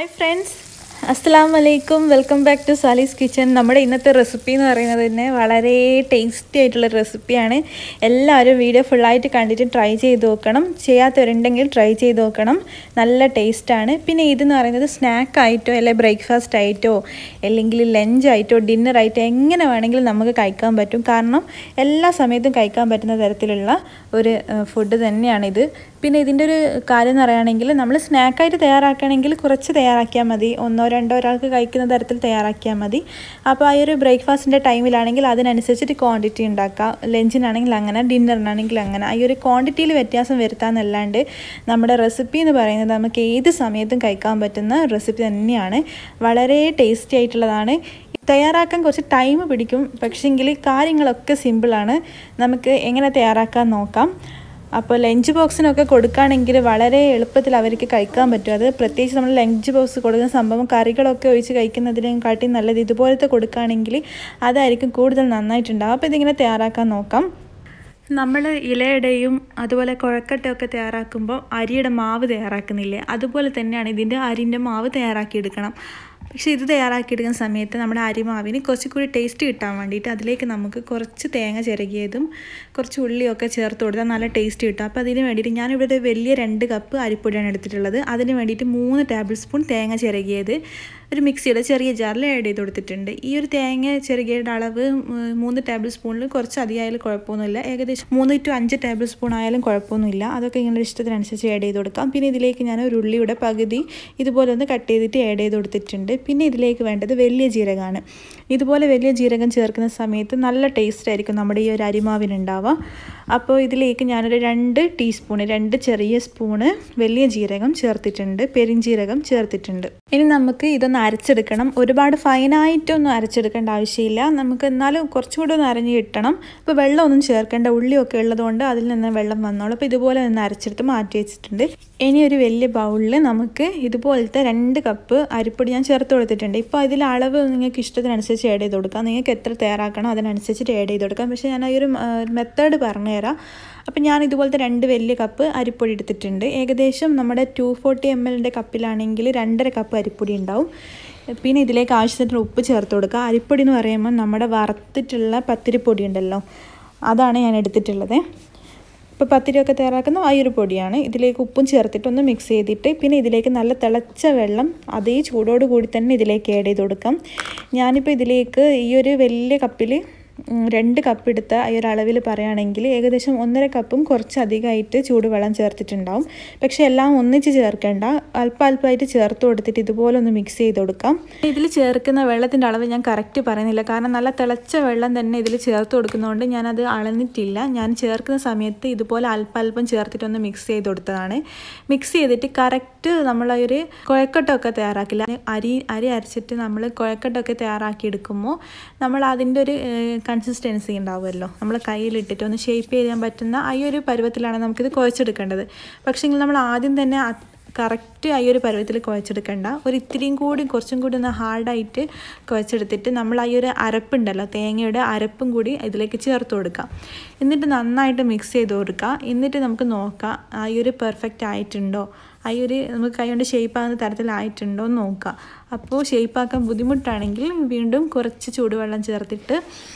hi friends അസ്സാം വലൈക്കും welcome back to Sali's kitchen നമ്മുടെ ഇന്നത്തെ റെസിപ്പി എന്ന് പറയുന്നത് തന്നെ വളരെ ടേസ്റ്റി ആയിട്ടുള്ള റെസിപ്പിയാണ് എല്ലാവരും വീഡിയോ ഫുള്ളായിട്ട് കണ്ടിട്ട് ട്രൈ ചെയ്ത് നോക്കണം ചെയ്യാത്തവരുണ്ടെങ്കിൽ ട്രൈ ചെയ്ത് നോക്കണം നല്ല ടേസ്റ്റാണ് പിന്നെ ഇതെന്ന് പറയുന്നത് സ്നാക്ക് ആയിട്ടോ അല്ലെങ്കിൽ ബ്രേക്ക്ഫാസ്റ്റ് ആയിട്ടോ അല്ലെങ്കിൽ ലഞ്ച് ആയിട്ടോ ഡിന്നർ ആയിട്ടോ എങ്ങനെ വേണമെങ്കിലും നമുക്ക് കഴിക്കാൻ പറ്റും കാരണം എല്ലാ സമയത്തും കഴിക്കാൻ പറ്റുന്ന തരത്തിലുള്ള ഒരു ഫുഡ് തന്നെയാണിത് പിന്നെ ഇതിൻ്റെ ഒരു കാര്യം എന്ന് പറയുകയാണെങ്കിൽ നമ്മൾ സ്നാക്കായിട്ട് തയ്യാറാക്കുകയാണെങ്കിൽ കുറച്ച് തയ്യാറാക്കിയാൽ മതി ഒന്നോ രണ്ടോ ഒരാൾക്ക് കഴിക്കുന്ന തരത്തിൽ തയ്യാറാക്കിയാൽ മതി അപ്പോൾ ആ ഒരു ബ്രേക്ക്ഫാസ്റ്റിൻ്റെ ടൈമിലാണെങ്കിൽ അതിനനുസരിച്ചിട്ട് ക്വാണ്ടിറ്റി ഉണ്ടാക്കാം ലഞ്ചിനാണെങ്കിൽ അങ്ങനെ ഡിന്നറിനാണെങ്കിൽ അങ്ങനെ ആ ഒരു ക്വാണ്ടിറ്റിയിൽ വ്യത്യാസം വരുത്താമെന്നല്ലാണ്ട് നമ്മുടെ റെസിപ്പി എന്ന് പറയുന്നത് നമുക്ക് ഏത് സമയത്തും കഴിക്കാൻ പറ്റുന്ന റെസിപ്പി തന്നെയാണ് വളരെ ടേസ്റ്റി ആയിട്ടുള്ളതാണ് തയ്യാറാക്കാൻ കുറച്ച് ടൈം പിടിക്കും പക്ഷേങ്കിൽ കാര്യങ്ങളൊക്കെ സിമ്പിളാണ് നമുക്ക് എങ്ങനെ തയ്യാറാക്കാൻ നോക്കാം അപ്പോൾ ലഞ്ച് ബോക്സിനൊക്കെ കൊടുക്കുകയാണെങ്കിൽ വളരെ എളുപ്പത്തിൽ അവർക്ക് കഴിക്കാൻ പറ്റും അത് പ്രത്യേകിച്ച് നമ്മൾ ലഞ്ച് ബോക്സ് കൊടുക്കുന്ന സംഭവം കറികളൊക്കെ ഒഴിച്ച് കഴിക്കുന്നതിനും കാട്ടി നല്ലത് ഇതുപോലത്തെ കൊടുക്കുകയാണെങ്കിൽ അതായിരിക്കും കൂടുതൽ നന്നായിട്ടുണ്ടാവും അപ്പോൾ ഇതിങ്ങനെ തയ്യാറാക്കാൻ നോക്കാം നമ്മൾ ഇലയുടെയും അതുപോലെ കുഴക്കട്ടയൊക്കെ തയ്യാറാക്കുമ്പോൾ അരിയുടെ മാവ് തയ്യാറാക്കുന്നില്ലേ അതുപോലെ തന്നെയാണ് ഇതിൻ്റെ അരിൻ്റെ മാവ് തയ്യാറാക്കിയെടുക്കണം പക്ഷേ ഇത് തയ്യാറാക്കിയെടുക്കുന്ന സമയത്ത് നമ്മുടെ അരിമാവിന് കുറച്ചുകൂടി ടേസ്റ്റ് കിട്ടാൻ വേണ്ടിയിട്ട് അതിലേക്ക് നമുക്ക് കുറച്ച് തേങ്ങ ചിരകിയതും കുറച്ച് ഉള്ളിയൊക്കെ ചേർത്ത് കൊടുത്താൽ നല്ല ടേസ്റ്റ് കിട്ടും അപ്പോൾ അതിന് വേണ്ടിയിട്ട് ഞാനിവിടെ വലിയ രണ്ട് കപ്പ് അരിപ്പൊടിയാണ് എടുത്തിട്ടുള്ളത് അതിന് വേണ്ടിയിട്ട് മൂന്ന് ടേബിൾ സ്പൂൺ തേങ്ങ ചിരകിയത് ഒരു മിക്സിയുടെ ചെറിയ ജാറിൽ ആഡ് ചെയ്ത് കൊടുത്തിട്ടുണ്ട് ഈ ഒരു തേങ്ങ ചെറുകിയുടെ അളവ് മൂന്ന് ടേബിൾ സ്പൂണിൽ കുറച്ച് അധികമായാലും കുഴപ്പമൊന്നുമില്ല ഏകദേശം മൂന്ന് ടു അഞ്ച് ടേബിൾ സ്പൂൺ ആയാലും കുഴപ്പമൊന്നുമില്ല അതൊക്കെ ഇങ്ങനെ ഇഷ്ടത്തിനനുസരിച്ച് ആഡ് ചെയ്ത് കൊടുക്കാം പിന്നെ ഇതിലേക്ക് ഞാൻ ഒരു ഉള്ളിയുടെ പകുതി ഇതുപോലെ ഒന്ന് കട്ട് ചെയ്തിട്ട് ആഡ് ചെയ്ത് കൊടുത്തിട്ടുണ്ട് പിന്നെ ഇതിലേക്ക് വേണ്ടത് വലിയ ജീരകമാണ് ഇതുപോലെ വലിയ ജീരകം ചേർക്കുന്ന സമയത്ത് നല്ല ടേസ്റ്റ് ആയിരിക്കും നമ്മുടെ ഈ ഒരു അരിമാവിനുണ്ടാവുക അപ്പോൾ ഇതിലേക്ക് ഞാനൊരു രണ്ട് ടീസ്പൂണ് രണ്ട് ചെറിയ സ്പൂണ് വലിയ ജീരകം ചേർത്തിട്ടുണ്ട് പെരിഞ്ജീരകം ചേർത്തിട്ടുണ്ട് ഇനി നമുക്ക് ഇതൊന്ന് അരച്ചെടുക്കണം ഒരുപാട് ഫൈനായിട്ടൊന്നും അരച്ചെടുക്കേണ്ട ആവശ്യമില്ല നമുക്ക് എന്നാലും കുറച്ചുകൂടി ഒന്ന് അരഞ്ഞ് കിട്ടണം ഇപ്പോൾ വെള്ളമൊന്നും ചേർക്കേണ്ട ഉള്ളിയൊക്കെ ഉള്ളതുകൊണ്ട് അതിൽ നിന്ന് വെള്ളം വന്നോളൂ അപ്പോൾ ഇതുപോലെ നിന്ന് അരച്ചെടുത്ത് മാറ്റി വെച്ചിട്ടുണ്ട് ഇനി ഒരു വലിയ ബൗളിൽ നമുക്ക് ഇതുപോലത്തെ രണ്ട് കപ്പ് അരിപ്പൊടി ഞാൻ ചേർത്ത് കൊടുത്തിട്ടുണ്ട് ഇപ്പോൾ ഇതിൽ അളവ് നിങ്ങൾക്ക് ഇഷ്ടത്തിനനുസരിച്ച് ആഡ് ചെയ്ത് കൊടുക്കാം നിങ്ങൾക്ക് എത്ര തയ്യാറാക്കണം അതിനനുസരിച്ചിട്ട് ആഡ് ചെയ്ത് കൊടുക്കാം പക്ഷേ ഞാൻ ഈ ഒരു മെത്തേഡ് പറഞ്ഞുതരാം അപ്പം ഞാൻ ഇതുപോലത്തെ രണ്ട് വലിയ കപ്പ് അരിപ്പൊടി എടുത്തിട്ടുണ്ട് ഏകദേശം നമ്മുടെ ടു ഫോർട്ടി എം എല്ലിൻ്റെ കപ്പിലാണെങ്കിൽ രണ്ടര കപ്പ് അരിപ്പൊടി ഉണ്ടാവും പിന്നെ ഇതിലേക്ക് ആവശ്യത്തിന് ഉപ്പ് ചേർത്ത് കൊടുക്കുക അരിപ്പൊടി എന്ന് പറയുമ്പോൾ നമ്മുടെ വറുത്തിട്ടുള്ള പത്തിരിപ്പൊടി ഉണ്ടല്ലോ അതാണ് ഞാൻ എടുത്തിട്ടുള്ളത് ഇപ്പോൾ പത്തിരിയൊക്കെ തയ്യാറാക്കുന്ന ആ ഒരു പൊടിയാണ് ഇതിലേക്ക് ഉപ്പും ചേർത്തിട്ട് ഒന്ന് മിക്സ് ചെയ്തിട്ട് പിന്നെ ഇതിലേക്ക് നല്ല തിളച്ച വെള്ളം അതേ ചൂടോട് കൂടി തന്നെ ഇതിലേക്ക് ആഡ് ചെയ്ത് കൊടുക്കാം ഞാനിപ്പോൾ ഇതിലേക്ക് ഈ ഒരു വലിയ കപ്പിൽ രണ്ട് കപ്പ് എടുത്ത ഈ ഒരു അളവിൽ പറയുകയാണെങ്കിൽ ഏകദേശം ഒന്നര കപ്പും കുറച്ച് അധികമായിട്ട് ചൂടുവെള്ളം ചേർത്തിട്ടുണ്ടാവും പക്ഷേ എല്ലാം ഒന്നിച്ച് ചേർക്കേണ്ട അല്പം അല്പമായിട്ട് ചേർത്ത് കൊടുത്തിട്ട് ഇതുപോലെ ഒന്ന് മിക്സ് ചെയ്ത് കൊടുക്കാം ഇതിൽ ചേർക്കുന്ന വെള്ളത്തിൻ്റെ അളവ് ഞാൻ കറക്റ്റ് പറയുന്നില്ല കാരണം നല്ല തിളച്ച വെള്ളം തന്നെ ഇതിൽ ചേർത്ത് കൊടുക്കുന്നതുകൊണ്ട് ഞാനത് അളന്നിട്ടില്ല ഞാൻ ചേർക്കുന്ന സമയത്ത് ഇതുപോലെ അല്പം അല്പം ചേർത്തിട്ടൊന്ന് മിക്സ് ചെയ്ത് കൊടുത്തതാണ് മിക്സ് ചെയ്തിട്ട് കറക്റ്റ് നമ്മൾ ഒരു കുഴക്കട്ടമൊക്കെ തയ്യാറാക്കില്ല അരി അരി അരച്ചിട്ട് നമ്മൾ കുഴക്കട്ടമൊക്കെ തയ്യാറാക്കി എടുക്കുമ്പോൾ നമ്മൾ അതിൻ്റെ ഒരു കൺസിസ്റ്റൻസി ഉണ്ടാവുമല്ലോ നമ്മൾ കയ്യിലിട്ടിട്ട് ഒന്ന് ഷേപ്പ് ചെയ്യാൻ പറ്റുന്ന ആ ഒരു പരുവത്തിലാണ് നമുക്കിത് കുഴച്ചെടുക്കേണ്ടത് പക്ഷേ നമ്മൾ ആദ്യം തന്നെ കറക്റ്റ് ആ ഒരു പരുവത്തിൽ കുഴച്ചെടുക്കേണ്ട ഒരു ഇത്തിരിയും കൂടി കുറച്ചും കൂടി ഒന്ന് ഹാർഡായിട്ട് കുഴച്ചെടുത്തിട്ട് നമ്മൾ ആ ഒരു അരപ്പുണ്ടല്ലോ തേങ്ങയുടെ അരപ്പും കൂടി ഇതിലേക്ക് ചേർത്ത് കൊടുക്കാം എന്നിട്ട് നന്നായിട്ട് മിക്സ് ചെയ്ത് കൊടുക്കുക എന്നിട്ട് നമുക്ക് നോക്കാം ആ ഒരു പെർഫെക്റ്റ് ആയിട്ടുണ്ടോ ആ ഒരു നമുക്ക് കൈ കൊണ്ട് ഷേപ്പാകുന്ന തരത്തിലായിട്ടുണ്ടോ എന്ന് നോക്കുക അപ്പോൾ ഷേപ്പാക്കാൻ ബുദ്ധിമുട്ടാണെങ്കിൽ വീണ്ടും കുറച്ച് ചൂടുവെള്ളം ചേർത്തിട്ട്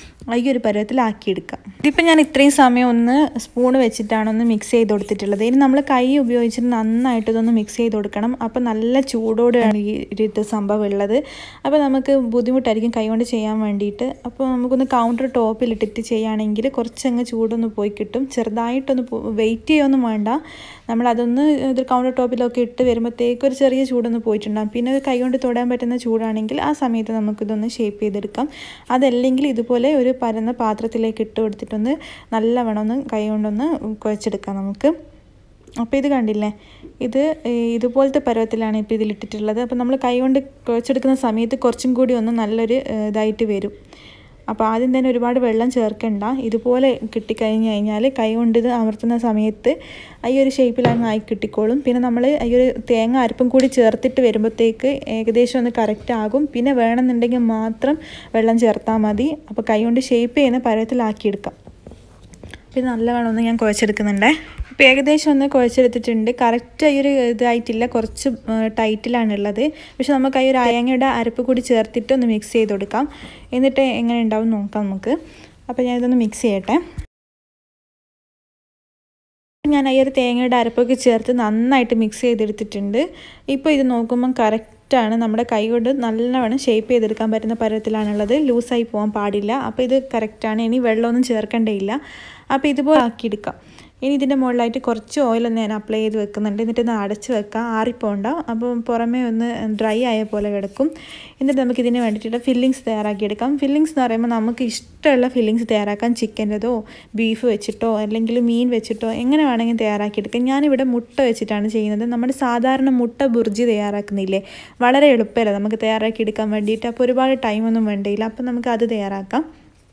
ഈ ഒരു പരുവത്തിലാക്കിയെടുക്കാം ഇതിപ്പോൾ ഞാൻ ഇത്രയും സമയം ഒന്ന് സ്പൂൺ വെച്ചിട്ടാണ് ഒന്ന് മിക്സ് ചെയ്ത് കൊടുത്തിട്ടുള്ളത് ഇനി നമ്മൾ കൈ ഉപയോഗിച്ചിട്ട് നന്നായിട്ട് ഇതൊന്ന് മിക്സ് ചെയ്ത് കൊടുക്കണം അപ്പോൾ നല്ല ചൂടോടെയാണ് ഈ ഇത് സംഭവം ഉള്ളത് അപ്പോൾ നമുക്ക് ബുദ്ധിമുട്ടായിരിക്കും കൈ കൊണ്ട് ചെയ്യാൻ വേണ്ടിയിട്ട് അപ്പോൾ നമുക്കൊന്ന് കൗണ്ടർ ടോപ്പിലിട്ടിട്ട് ചെയ്യുകയാണെങ്കിൽ കുറച്ചങ്ങ് ചൂടൊന്ന് പോയി കിട്ടും ചെറുതായിട്ടൊന്ന് വെയിറ്റ് ചെയ്യുകയൊന്നും വേണ്ട നമ്മളതൊന്ന് ഇത് കൗണ്ടർ ടോപ്പിലൊക്കെ ഇട്ട് വരുമ്പോഴത്തേക്ക് ഒരു ചെറിയ ചൂടൊന്ന് പോയിട്ടുണ്ടാകും പിന്നെ കൈ കൊണ്ട് തൊടാൻ പറ്റുന്ന ചൂടാണെങ്കിൽ ആ സമയത്ത് നമുക്കിതൊന്ന് ഷേപ്പ് ചെയ്തെടുക്കാം അതല്ലെങ്കിൽ ഇതുപോലെ ഒരു പരന്ന പാത്രത്തിലേക്ക് ഇട്ട് കൊടുത്തിട്ടൊന്ന് നല്ലവണ്ണം ഒന്ന് കൈ കൊണ്ടൊന്ന് കുഴച്ചെടുക്കാം നമുക്ക് അപ്പോൾ ഇത് കണ്ടില്ലേ ഇത് ഇതുപോലത്തെ പരുവത്തിലാണ് ഇപ്പോൾ ഇതിലിട്ടിട്ടുള്ളത് അപ്പോൾ നമ്മൾ കൈ കൊണ്ട് കുഴച്ചെടുക്കുന്ന സമയത്ത് കുറച്ചും കൂടി ഒന്ന് നല്ലൊരു ഇതായിട്ട് വരും അപ്പോൾ ആദ്യം തന്നെ ഒരുപാട് വെള്ളം ചേർക്കണ്ട ഇതുപോലെ കിട്ടിക്കഴിഞ്ഞ് കഴിഞ്ഞാൽ കൈ കൊണ്ട് ഇത് അമർത്തുന്ന സമയത്ത് ഈ ഒരു ഷേപ്പിലങ്ങ് ആയി കിട്ടിക്കോളും പിന്നെ നമ്മൾ ഈ ഒരു തേങ്ങ അരപ്പും കൂടി ചേർത്തിട്ട് വരുമ്പോഴത്തേക്ക് ഏകദേശം ഒന്ന് കറക്റ്റ് ആകും പിന്നെ വേണമെന്നുണ്ടെങ്കിൽ മാത്രം വെള്ളം ചേർത്താൽ മതി അപ്പോൾ കൈ കൊണ്ട് ഷേപ്പ് ചെയ്യുന്ന പരുവത്തിലാക്കിയെടുക്കാം പിന്നെ നല്ലവണ്ണം ഒന്ന് ഞാൻ കുഴച്ചെടുക്കുന്നുണ്ട് ഇപ്പോൾ ഏകദേശം ഒന്ന് കുഴച്ചെടുത്തിട്ടുണ്ട് കറക്റ്റ് ഈ ഒരു ഇതായിട്ടില്ല കുറച്ച് ടൈറ്റിലാണ് ഉള്ളത് പക്ഷെ നമുക്ക് ഈ ഒരു അയങ്ങയുടെ അരപ്പ് കൂടി ചേർത്തിട്ട് ഒന്ന് മിക്സ് ചെയ്ത് കൊടുക്കാം എന്നിട്ട് എങ്ങനെ ഉണ്ടാവും നോക്കാം നമുക്ക് അപ്പോൾ ഞാൻ ഇതൊന്ന് മിക്സ് ചെയ്യട്ടെ ഞാൻ ഈ ഒരു തേങ്ങയുടെ അരപ്പൊക്കെ ചേർത്ത് നന്നായിട്ട് മിക്സ് ചെയ്തെടുത്തിട്ടുണ്ട് ഇപ്പോൾ ഇത് നോക്കുമ്പം കറക്റ്റാണ് നമ്മുടെ കൈ കൊണ്ട് നല്ലവണ്ണം ഷേപ്പ് ചെയ്തെടുക്കാൻ പറ്റുന്ന പരുവത്തിലാണുള്ളത് ലൂസായി പോകാൻ പാടില്ല അപ്പോൾ ഇത് കറക്റ്റാണ് ഇനി വെള്ളമൊന്നും ചേർക്കേണ്ടയില്ല അപ്പോൾ ഇതുപോലെ ആക്കിയെടുക്കാം ഇനി ഇതിൻ്റെ മുകളിലായിട്ട് കുറച്ച് ഓയിലൊന്ന് ഞാൻ അപ്ലൈ ചെയ്ത് വെക്കുന്നുണ്ട് എന്നിട്ട് ഒന്ന് അടച്ച് വെക്കാം ആറിപ്പോണ്ട അപ്പം പുറമേ ഒന്ന് ഡ്രൈ ആയ പോലെ കിടക്കും എന്നിട്ട് നമുക്ക് ഇതിന് വേണ്ടിയിട്ടുള്ള ഫില്ലിങ്സ് തയ്യാറാക്കിയെടുക്കാം ഫില്ലിങ്സ് എന്ന് പറയുമ്പോൾ നമുക്ക് ഇഷ്ടമുള്ള ഫില്ലിങ്സ് തയ്യാറാക്കാം ചിക്കൻ്റെതോ ബീഫ് വെച്ചിട്ടോ അല്ലെങ്കിൽ മീൻ വെച്ചിട്ടോ എങ്ങനെ വേണമെങ്കിലും തയ്യാറാക്കിയെടുക്കാം ഞാനിവിടെ മുട്ട വെച്ചിട്ടാണ് ചെയ്യുന്നത് നമ്മുടെ സാധാരണ മുട്ട ബുർജി തയ്യാറാക്കുന്നില്ലേ വളരെ എളുപ്പമല്ല നമുക്ക് തയ്യാറാക്കിയെടുക്കാൻ വേണ്ടിയിട്ട് അപ്പോൾ ഒരുപാട് ടൈമൊന്നും വേണ്ടിയില്ല അപ്പോൾ നമുക്ക് അത് തയ്യാറാക്കാം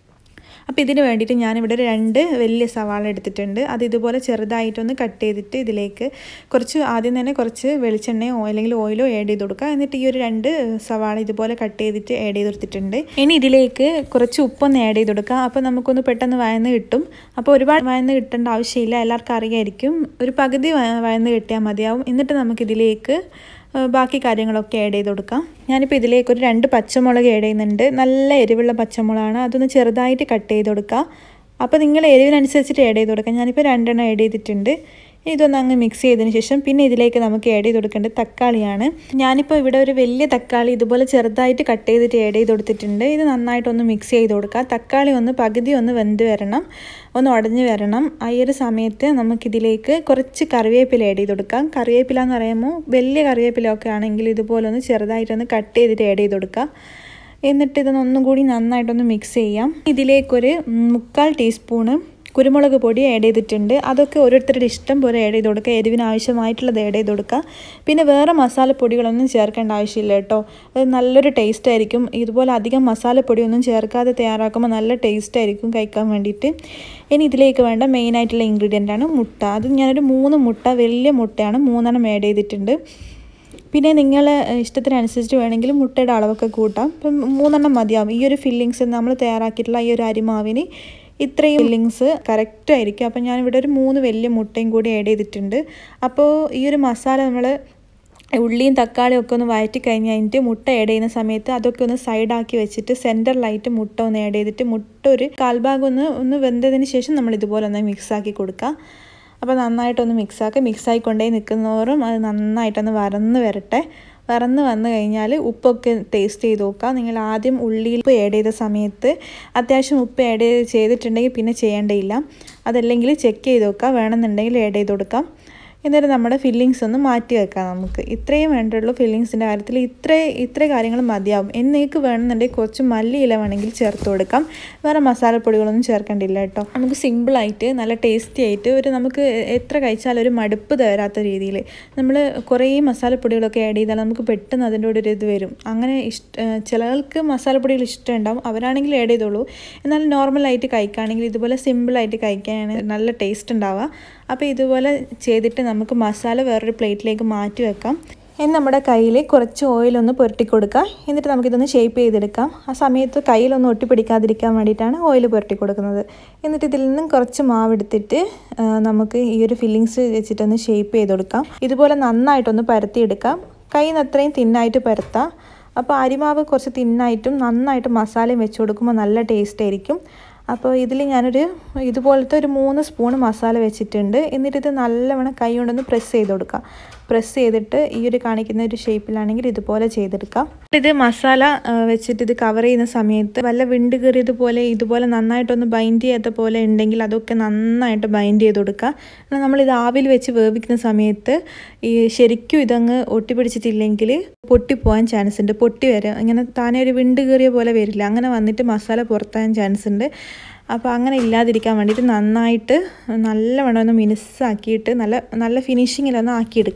അപ്പോൾ ഇതിന് വേണ്ടിയിട്ട് ഞാനിവിടെ രണ്ട് വലിയ സവാള എടുത്തിട്ടുണ്ട് അത് ഇതുപോലെ ചെറുതായിട്ടൊന്ന് കട്ട് ചെയ്തിട്ട് ഇതിലേക്ക് കുറച്ച് ആദ്യം തന്നെ കുറച്ച് വെളിച്ചെണ്ണയോ അല്ലെങ്കിൽ ഓയിലോ ആഡ് ചെയ്ത് കൊടുക്കുക എന്നിട്ട് ഈ ഒരു രണ്ട് സവാള ഇതുപോലെ കട്ട് ചെയ്തിട്ട് ആഡ് ചെയ്ത് കൊടുത്തിട്ടുണ്ട് ഇനി ഇതിലേക്ക് കുറച്ച് ഉപ്പൊന്ന് ആഡ് ചെയ്ത് കൊടുക്കുക അപ്പോൾ നമുക്കൊന്ന് പെട്ടെന്ന് വയന്ന് കിട്ടും അപ്പോൾ ഒരുപാട് വയന്ന് കിട്ടേണ്ട ആവശ്യമില്ല എല്ലാവർക്കും അറിയായിരിക്കും ഒരു പകുതി വയന്ന് കിട്ടിയാൽ മതിയാവും എന്നിട്ട് നമുക്കിതിലേക്ക് ബാക്കി കാര്യങ്ങളൊക്കെ ആഡ് ചെയ്ത് കൊടുക്കാം ഞാനിപ്പോൾ ഇതിലേക്ക് ഒരു രണ്ട് പച്ചമുളക് ആഡ് ചെയ്യുന്നുണ്ട് നല്ല എരിവുള്ള പച്ചമുളകാണ് അതൊന്ന് ചെറുതായിട്ട് കട്ട് ചെയ്ത് കൊടുക്കുക അപ്പോൾ നിങ്ങൾ എരിവിനനുസരിച്ചിട്ട് ആഡ് ചെയ്ത് കൊടുക്കാം ഞാനിപ്പോൾ രണ്ടെണ്ണം ആഡ് ചെയ്തിട്ടുണ്ട് ഇതൊന്ന് അങ്ങ് മിക്സ് ചെയ്തതിന് ശേഷം പിന്നെ ഇതിലേക്ക് നമുക്ക് ആഡ് ചെയ്ത് കൊടുക്കേണ്ടത് തക്കാളിയാണ് ഞാനിപ്പോൾ ഇവിടെ ഒരു വലിയ തക്കാളി ഇതുപോലെ ചെറുതായിട്ട് കട്ട് ചെയ്തിട്ട് ആഡ് ചെയ്ത് കൊടുത്തിട്ടുണ്ട് ഇത് നന്നായിട്ടൊന്ന് മിക്സ് ചെയ്ത് കൊടുക്കുക തക്കാളി ഒന്ന് പകുതി ഒന്ന് വെന്ത് വരണം ഒന്ന് ഉടഞ്ഞ് വരണം ആ ഒരു സമയത്ത് നമുക്കിതിലേക്ക് കുറച്ച് കറിവേപ്പില ആഡ് ചെയ്ത് കൊടുക്കാം കറിവേപ്പില എന്ന് പറയുമ്പോൾ വലിയ കറിവേപ്പില ഒക്കെ ആണെങ്കിൽ ഇതുപോലെ ഒന്ന് ചെറുതായിട്ടൊന്ന് കട്ട് ചെയ്തിട്ട് ആഡ് ചെയ്ത് കൊടുക്കുക എന്നിട്ട് ഇതൊന്ന് ഒന്നും കൂടി നന്നായിട്ടൊന്ന് മിക്സ് ചെയ്യാം ഇതിലേക്കൊരു മുക്കാൽ ടീസ്പൂണ് കുരുമുളക് പൊടി ആഡ് ചെയ്തിട്ടുണ്ട് അതൊക്കെ ഓരോരുത്തരുടെ ഇഷ്ടം പോലെ ആഡ് ചെയ്ത് കൊടുക്കുക എരിവിന് ആവശ്യമായിട്ടുള്ളത് ആഡ് ചെയ്ത് കൊടുക്കുക പിന്നെ വേറെ മസാലപ്പൊടികളൊന്നും ചേർക്കേണ്ട ആവശ്യമില്ല കേട്ടോ അത് നല്ലൊരു ടേസ്റ്റ് ആയിരിക്കും ഇതുപോലെ അധികം മസാലപ്പൊടിയൊന്നും ചേർക്കാതെ തയ്യാറാക്കുമ്പോൾ നല്ല ടേസ്റ്റ് ആയിരിക്കും കഴിക്കാൻ വേണ്ടിയിട്ട് ഇനി ഇതിലേക്ക് വേണ്ട മെയിനായിട്ടുള്ള ഇൻഗ്രീഡിയൻ്റ് ആണ് മുട്ട അത് ഞാനൊരു മൂന്ന് മുട്ട വലിയ മുട്ടയാണ് മൂന്നെണ്ണം ആഡ് ചെയ്തിട്ടുണ്ട് പിന്നെ നിങ്ങൾ ഇഷ്ടത്തിനനുസരിച്ച് വേണമെങ്കിൽ മുട്ടയുടെ അളവൊക്കെ കൂട്ടാം ഇപ്പം മൂന്നെണ്ണം മതിയാവും ഈ ഒരു ഫില്ലിങ്സ് നമ്മൾ തയ്യാറാക്കിയിട്ടുള്ള ഈ ഒരു അരിമാവിന് ഇത്രയും ഫില്ലിങ്സ് കറക്റ്റ് ആയിരിക്കും അപ്പോൾ ഞാനിവിടെ ഒരു മൂന്ന് വലിയ മുട്ടയും കൂടി ആഡ് ചെയ്തിട്ടുണ്ട് അപ്പോൾ ഈ ഒരു മസാല നമ്മൾ ഉള്ളിയും തക്കാളിയും ഒക്കെ ഒന്ന് വഴറ്റി കഴിഞ്ഞ് കഴിഞ്ഞിട്ട് മുട്ട ആഡ് ചെയ്യുന്ന സമയത്ത് അതൊക്കെ ഒന്ന് സൈഡാക്കി വെച്ചിട്ട് സെൻറ്ററിലായിട്ട് മുട്ട ഒന്ന് ആഡ് ചെയ്തിട്ട് മുട്ട ഒരു കാൽഭാഗം ഒന്ന് ഒന്ന് വെന്തതിന് ശേഷം നമ്മൾ ഇതുപോലെ ഒന്ന് മിക്സ് ആക്കി കൊടുക്കുക അപ്പോൾ നന്നായിട്ടൊന്ന് മിക്സാക്കി മിക്സായിക്കൊണ്ടേ നിൽക്കുന്നവരും അത് നന്നായിട്ടൊന്ന് വരന്ന് വരട്ടെ വറന്ന് വന്നു കഴിഞ്ഞാൽ ഉപ്പൊക്കെ ടേസ്റ്റ് ചെയ്ത് നോക്കുക നിങ്ങൾ ആദ്യം ഉള്ളിയിൽ ഉപ്പ് ആഡ് ചെയ്ത സമയത്ത് അത്യാവശ്യം ഉപ്പ് ആഡ് ചെയ്തിട്ടുണ്ടെങ്കിൽ പിന്നെ ചെയ്യേണ്ടയില്ല അതല്ലെങ്കിൽ ചെക്ക് ചെയ്ത് നോക്കുക വേണമെന്നുണ്ടെങ്കിൽ ആഡ് ചെയ്ത് കൊടുക്കാം എന്നിട്ട് നമ്മുടെ ഫില്ലിങ്സ് ഒന്ന് മാറ്റി വെക്കാം നമുക്ക് ഇത്രയും വേണ്ടുള്ളൂ ഫില്ലിങ്സിൻ്റെ കാര്യത്തിൽ ഇത്ര ഇത്ര കാര്യങ്ങൾ മതിയാവും എന്നേക്ക് വേണമെന്നുണ്ടെങ്കിൽ കുറച്ച് മല്ലിയില വേണമെങ്കിൽ ചേർത്ത് കൊടുക്കാം വേറെ മസാലപ്പൊടികളൊന്നും ചേർക്കേണ്ടില്ല കേട്ടോ നമുക്ക് സിമ്പിളായിട്ട് നല്ല ടേസ്റ്റി ആയിട്ട് ഒരു നമുക്ക് എത്ര കഴിച്ചാലും ഒരു മടുപ്പ് തരാത്ത രീതിയിൽ നമ്മൾ കുറേ മസാലപ്പൊടികളൊക്കെ ആഡ് ചെയ്താൽ നമുക്ക് പെട്ടെന്ന് അതിൻ്റെ കൂടെ ഒരു ഇത് വരും അങ്ങനെ ഇഷ്ട ചിലർക്ക് മസാലപ്പൊടികൾ ഇഷ്ടമുണ്ടാവും അവരാണെങ്കിൽ ആഡ് ചെയ്തോളൂ എന്നാൽ നോർമലായിട്ട് കഴിക്കുകയാണെങ്കിൽ ഇതുപോലെ സിമ്പിളായിട്ട് കഴിക്കാനാണ് നല്ല ടേസ്റ്റ് ഉണ്ടാവുക അപ്പോൾ ഇതുപോലെ ചെയ്തിട്ട് നമുക്ക് മസാല വേറൊരു പ്ലേറ്റിലേക്ക് മാറ്റി വെക്കാം ഇനി നമ്മുടെ കയ്യിൽ കുറച്ച് ഓയിലൊന്ന് പുരട്ടി കൊടുക്കുക എന്നിട്ട് നമുക്കിതൊന്ന് ഷേപ്പ് ചെയ്തെടുക്കാം ആ സമയത്ത് കയ്യിലൊന്നും ഒട്ടിപ്പിടിക്കാതിരിക്കാൻ വേണ്ടിയിട്ടാണ് ഓയിൽ പുരട്ടി കൊടുക്കുന്നത് എന്നിട്ട് ഇതിൽ നിന്നും കുറച്ച് മാവെടുത്തിട്ട് നമുക്ക് ഈ ഒരു ഫില്ലിങ്സ് വെച്ചിട്ടൊന്ന് ഷേപ്പ് ചെയ്ത് കൊടുക്കാം ഇതുപോലെ നന്നായിട്ടൊന്ന് പരത്തിയെടുക്കാം കയ്യിൽ നിന്ന് അത്രയും തിന്നായിട്ട് പരത്താം അപ്പോൾ അരിമാവ് കുറച്ച് തിന്നായിട്ടും നന്നായിട്ട് മസാലയും വെച്ച് കൊടുക്കുമ്പോൾ നല്ല ടേസ്റ്റ് ആയിരിക്കും അപ്പോൾ ഇതിൽ ഞാനൊരു ഇതുപോലത്തെ ഒരു മൂന്ന് സ്പൂൺ മസാല വെച്ചിട്ടുണ്ട് എന്നിട്ട് ഇത് നല്ലവണ്ണം കൈ കൊണ്ടൊന്ന് പ്രസ് ചെയ്ത് കൊടുക്കുക പ്രസ് ചെയ്തിട്ട് ഈ ഒരു കാണിക്കുന്ന ഒരു ഷേപ്പിലാണെങ്കിൽ ഇതുപോലെ ചെയ്തെടുക്കാം ഇത് മസാല വെച്ചിട്ട് ഇത് കവർ ചെയ്യുന്ന സമയത്ത് വല്ല വിണ്ട് കയറിയതുപോലെ ഇതുപോലെ നന്നായിട്ടൊന്ന് ബൈൻഡ് ചെയ്യാത്ത പോലെ ഉണ്ടെങ്കിൽ അതൊക്കെ നന്നായിട്ട് ബൈൻഡ് ചെയ്ത് കൊടുക്കുക എന്നാൽ നമ്മളിത് ആവിൽ വെച്ച് വേവിക്കുന്ന സമയത്ത് ഈ ശരിക്കും ഇതങ്ങ് ഒട്ടിപ്പിടിച്ചിട്ടില്ലെങ്കിൽ പൊട്ടിപ്പോകാൻ ചാൻസ് ഉണ്ട് പൊട്ടി വരാം ഇങ്ങനെ താനേ ഒരു വിണ്ട് കയറിയ പോലെ വരില്ല അങ്ങനെ വന്നിട്ട് മസാല പുറത്താൻ ചാൻസ് ഉണ്ട് അപ്പോൾ അങ്ങനെ ഇല്ലാതിരിക്കാൻ വേണ്ടിയിട്ട് നന്നായിട്ട് നല്ലവണ്ണം ഒന്ന് മിനുസാക്കിയിട്ട് നല്ല നല്ല ഫിനിഷിങ്ങിലൊന്ന് ആക്കിയെടുക്കാം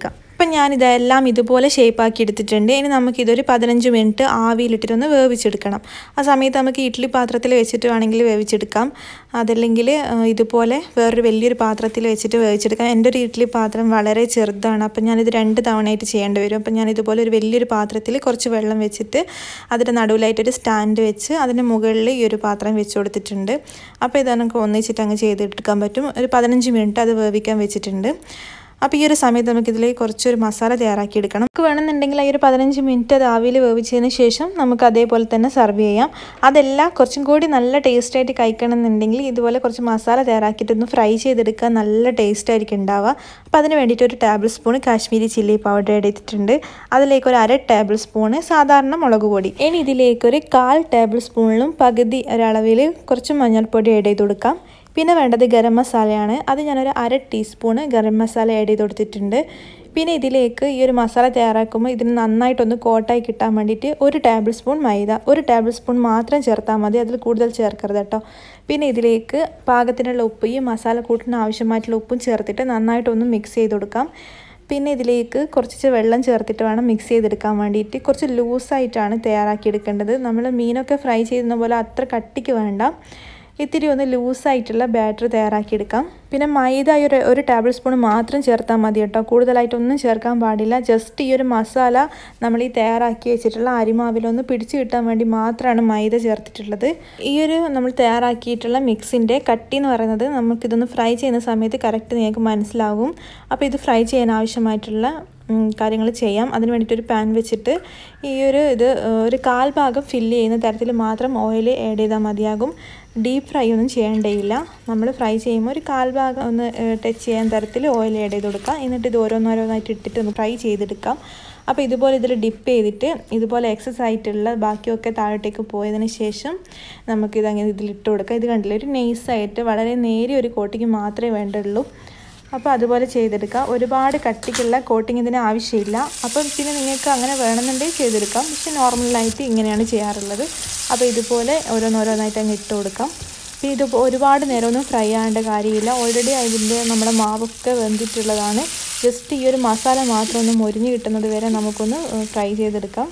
ഇപ്പം ഞാനിതെല്ലാം ഇതുപോലെ ഷേപ്പാക്കി എടുത്തിട്ടുണ്ട് ഇനി നമുക്കിതൊരു പതിനഞ്ച് മിനിറ്റ് ആവിയിലിട്ടിട്ടൊന്ന് വേവിച്ചെടുക്കണം ആ സമയത്ത് നമുക്ക് ഇഡ്ഡലി പാത്രത്തിൽ വെച്ചിട്ട് വേണമെങ്കിൽ വേവിച്ചെടുക്കാം അതല്ലെങ്കിൽ ഇതുപോലെ വേറൊരു വലിയൊരു പാത്രത്തിൽ വെച്ചിട്ട് വേവിച്ചെടുക്കാം എൻ്റെ ഒരു ഇഡ്ഡലി പാത്രം വളരെ ചെറുതാണ് അപ്പം ഞാനിത് രണ്ട് തവണയായിട്ട് ചെയ്യേണ്ടി വരും അപ്പം ഞാൻ ഇതുപോലെ ഒരു വലിയൊരു പാത്രത്തിൽ കുറച്ച് വെള്ളം വെച്ചിട്ട് അതിൻ്റെ നടുവിലായിട്ടൊരു സ്റ്റാൻഡ് വെച്ച് അതിൻ്റെ മുകളിൽ ഈ ഒരു പാത്രം വെച്ച് കൊടുത്തിട്ടുണ്ട് അപ്പോൾ ഇത് നമുക്ക് ഒന്നിച്ചിട്ട് അങ്ങ് ചെയ്തെടുക്കാൻ പറ്റും ഒരു പതിനഞ്ച് മിനിറ്റ് അത് വേവിക്കാൻ വെച്ചിട്ടുണ്ട് അപ്പോൾ ഈ ഒരു സമയത്ത് നമുക്കിതിലേക്ക് കുറച്ചൊരു മസാല തയ്യാറാക്കി എടുക്കണം നമുക്ക് വേണമെന്നുണ്ടെങ്കിൽ ഈ ഒരു പതിനഞ്ച് മിനിറ്റ് അത് ആവിയിൽ വേവിച്ചതിന് ശേഷം നമുക്ക് അതേപോലെ തന്നെ സെർവ് ചെയ്യാം അതല്ല കുറച്ചും കൂടി നല്ല ടേസ്റ്റ് ആയിട്ട് കഴിക്കണം എന്നുണ്ടെങ്കിൽ ഇതുപോലെ കുറച്ച് മസാല തയ്യാറാക്കിയിട്ടൊന്ന് ഫ്രൈ ചെയ്തെടുക്കാൻ നല്ല ടേസ്റ്റ് ആയിരിക്കും ഉണ്ടാവുക അപ്പോൾ അതിന് വേണ്ടിയിട്ട് ഒരു tablespoon Kashmiri chilli powder എടുത്തിട്ടുണ്ട് അതിലേക്ക് ഒരു അര ടേബിൾ സ്പൂണ് സാധാരണ മുളക് പൊടി ഇനി ഇതിലേക്ക് ഒരു കാൽ ടേബിൾ സ്പൂണിലും പകുതി ഒരളവിൽ കുറച്ച് മഞ്ഞൾപ്പൊടി ആഡ് ചെയ്ത് കൊടുക്കാം പിന്നെ വേണ്ടത് ഗരം മസാലയാണ് അത് ഞാനൊരു അര ടീസ്പൂണ് ഗരം മസാല ആഡ് ചെയ്ത് കൊടുത്തിട്ടുണ്ട് പിന്നെ ഇതിലേക്ക് ഈ ഒരു മസാല തയ്യാറാക്കുമ്പോൾ ഇതിന് നന്നായിട്ടൊന്ന് കോട്ടായി കിട്ടാൻ വേണ്ടിയിട്ട് ഒരു ടേബിൾ സ്പൂൺ മൈദ ഒരു ടേബിൾ സ്പൂൺ മാത്രം ചേർത്താൽ മതി അതിൽ കൂടുതൽ ചേർക്കരുത് കേട്ടോ പിന്നെ ഇതിലേക്ക് പാകത്തിനുള്ള ഉപ്പ് ഈ മസാല കൂട്ടിന് ആവശ്യമായിട്ടുള്ള ഉപ്പും ചേർത്തിട്ട് നന്നായിട്ടൊന്ന് മിക്സ് ചെയ്ത് കൊടുക്കാം പിന്നെ ഇതിലേക്ക് കുറച്ച് വെള്ളം ചേർത്തിട്ട് വേണം മിക്സ് ചെയ്തെടുക്കാൻ വേണ്ടിയിട്ട് കുറച്ച് ലൂസായിട്ടാണ് തയ്യാറാക്കി എടുക്കേണ്ടത് നമ്മൾ മീനൊക്കെ ഫ്രൈ ചെയ്യുന്ന പോലെ അത്ര കട്ടിക്ക് വേണ്ട ഇത്തിരി ഒന്ന് ലൂസായിട്ടുള്ള ബാറ്റർ തയ്യാറാക്കിയെടുക്കാം പിന്നെ മൈദ ഈ ഒരു ഒരു ടേബിൾ സ്പൂൺ മാത്രം ചേർത്താൽ മതി കേട്ടോ കൂടുതലായിട്ടൊന്നും ചേർക്കാൻ പാടില്ല ജസ്റ്റ് ഈ ഒരു മസാല നമ്മൾ ഈ തയ്യാറാക്കി വെച്ചിട്ടുള്ള അരിമാവിലൊന്ന് പിടിച്ചു കിട്ടാൻ വേണ്ടി മാത്രമാണ് മൈദ ചേർത്തിട്ടുള്ളത് ഈ ഒരു നമ്മൾ തയ്യാറാക്കിയിട്ടുള്ള മിക്സിൻ്റെ കട്ടി എന്ന് പറയുന്നത് നമുക്കിതൊന്ന് ഫ്രൈ ചെയ്യുന്ന സമയത്ത് കറക്റ്റ് നിങ്ങൾക്ക് മനസ്സിലാകും അപ്പോൾ ഇത് ഫ്രൈ ചെയ്യാൻ ആവശ്യമായിട്ടുള്ള കാര്യങ്ങൾ ചെയ്യാം അതിന് വേണ്ടിയിട്ട് ഒരു പാൻ വെച്ചിട്ട് ഈ ഒരു ഇത് ഒരു കാൽ ഭാഗം ഫില്ല് ചെയ്യുന്ന തരത്തിൽ മാത്രം ഓയിൽ ആഡ് ചെയ്താൽ മതിയാകും ഡീപ്പ് ഫ്രൈ ഒന്നും ചെയ്യേണ്ടയില്ല നമ്മൾ ഫ്രൈ ചെയ്യുമ്പോൾ ഒരു കാൽ ഭാഗം ഒന്ന് ടച്ച് ചെയ്യാൻ തരത്തിൽ ഓയിൽ ആഡ് ചെയ്ത് കൊടുക്കാം എന്നിട്ട് ഇത് ഓരോന്നോരോന്നായിട്ട് ഇട്ടിട്ട് ഒന്ന് ഫ്രൈ ചെയ്തെടുക്കാം അപ്പോൾ ഇതുപോലെ ഇതിൽ ഡിപ്പ് ചെയ്തിട്ട് ഇതുപോലെ എക്സസ് ആയിട്ടുള്ള ബാക്കിയൊക്കെ താഴോട്ടേക്ക് പോയതിന് ശേഷം നമുക്കിത് അങ്ങനെ ഇതിലിട്ട് കൊടുക്കാം ഇത് കണ്ടില്ല ഒരു നെയ്സായിട്ട് വളരെ നേരിയ ഒരു കോട്ടിങ് മാത്രമേ വേണ്ടുള്ളൂ അപ്പോൾ അതുപോലെ ചെയ്തെടുക്കാം ഒരുപാട് കട്ടിക്കുള്ള കോട്ടിങ് ഇതിന് ആവശ്യമില്ല അപ്പം പിന്നെ നിങ്ങൾക്ക് അങ്ങനെ വേണമെന്നുണ്ടെങ്കിൽ ചെയ്തെടുക്കാം പക്ഷെ നോർമലായിട്ട് ഇങ്ങനെയാണ് ചെയ്യാറുള്ളത് അപ്പോൾ ഇതുപോലെ ഓരോന്നോരോന്നായിട്ട് അങ്ങ് ഇട്ട് കൊടുക്കാം പിന്നെ ഇത് ഒരുപാട് നേരമൊന്നും ഫ്രൈ ആകേണ്ട കാര്യമില്ല ഓൾറെഡി അതിൻ്റെ നമ്മുടെ മാവൊക്കെ വെന്തിട്ടുള്ളതാണ് ജസ്റ്റ് ഈ ഒരു മസാല മാത്രം ഒന്ന് മൊരിഞ്ഞ് കിട്ടുന്നത് വരെ നമുക്കൊന്ന് ഫ്രൈ ചെയ്തെടുക്കാം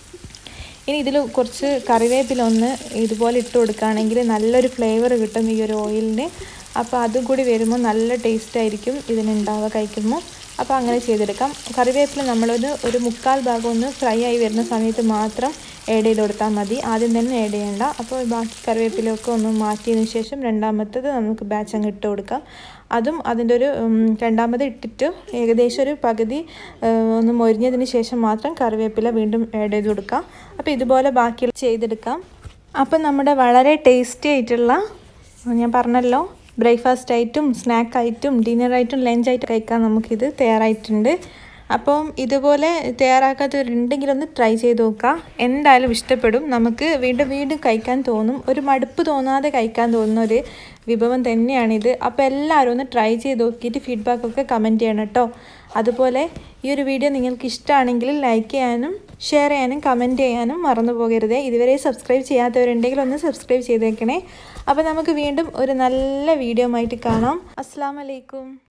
ഇനി ഇതിൽ കുറച്ച് കറിവേപ്പില ഒന്ന് ഇതുപോലെ ഇട്ട് കൊടുക്കുകയാണെങ്കിൽ നല്ലൊരു ഫ്ലേവർ കിട്ടും ഈ ഒരു ഓയിലിന് അപ്പോൾ അതും കൂടി വരുമ്പോൾ നല്ല ടേസ്റ്റ് ആയിരിക്കും ഇതിനുണ്ടാവുക കഴിക്കുമ്പോൾ അപ്പോൾ അങ്ങനെ ചെയ്തെടുക്കാം കറിവേപ്പില നമ്മളൊരു ഒരു മുക്കാൽ ഭാഗം ഒന്ന് ഫ്രൈ ആയി വരുന്ന സമയത്ത് മാത്രം ആഡ് ചെയ്ത് കൊടുത്താൽ മതി ആദ്യം തന്നെ ആഡ് ചെയ്യേണ്ട അപ്പോൾ ബാക്കി കറിവേപ്പിലൊക്കെ ഒന്ന് മാറ്റിയതിന് ശേഷം രണ്ടാമത്തത് നമുക്ക് ബാച്ച് അങ്ങ് ഇട്ട് കൊടുക്കാം അതും അതിൻ്റെ ഒരു രണ്ടാമത് ഇട്ടിട്ട് ഏകദേശം ഒരു പകുതി ഒന്ന് മൊരിഞ്ഞതിന് ശേഷം മാത്രം കറിവേപ്പില വീണ്ടും ആഡ് ചെയ്ത് കൊടുക്കാം അപ്പോൾ ഇതുപോലെ ബാക്കി ചെയ്തെടുക്കാം അപ്പം നമ്മുടെ വളരെ ടേസ്റ്റി ആയിട്ടുള്ള ഞാൻ പറഞ്ഞല്ലോ ബ്രേക്ക്ഫാസ്റ്റ് ആയിട്ടും സ്നാക്ക് ആയിട്ടും ഡിന്നർ ആയിട്ടും ലഞ്ച് ആയിട്ടും കഴിക്കാൻ നമുക്കിത് തയ്യാറായിട്ടുണ്ട് അപ്പം ഇതുപോലെ തയ്യാറാക്കാത്തവരുണ്ടെങ്കിൽ ഒന്ന് ട്രൈ ചെയ്ത് നോക്കുക എന്തായാലും ഇഷ്ടപ്പെടും നമുക്ക് വീണ്ടും വീണ്ടും കഴിക്കാൻ തോന്നും ഒരു മടുപ്പ് തോന്നാതെ കഴിക്കാൻ തോന്നുന്ന ഒരു വിഭവം തന്നെയാണിത് അപ്പോൾ എല്ലാവരും ഒന്ന് ട്രൈ ചെയ്ത് നോക്കിയിട്ട് ഫീഡ്ബാക്കൊക്കെ കമൻറ്റ് ചെയ്യണം കേട്ടോ അതുപോലെ ഈ ഒരു വീഡിയോ നിങ്ങൾക്ക് ഇഷ്ടമാണെങ്കിൽ ലൈക്ക് ചെയ്യാനും ഷെയർ ചെയ്യാനും കമൻറ്റ് ചെയ്യാനും മറന്നു പോകരുത് ഇതുവരെ സബ്സ്ക്രൈബ് ചെയ്യാത്തവരുണ്ടെങ്കിൽ ഒന്ന് സബ്സ്ക്രൈബ് ചെയ്തേക്കണേ അപ്പോൾ നമുക്ക് വീണ്ടും ഒരു നല്ല വീഡിയോ ആയിട്ട് കാണാം അസ്സാം വലൈക്കും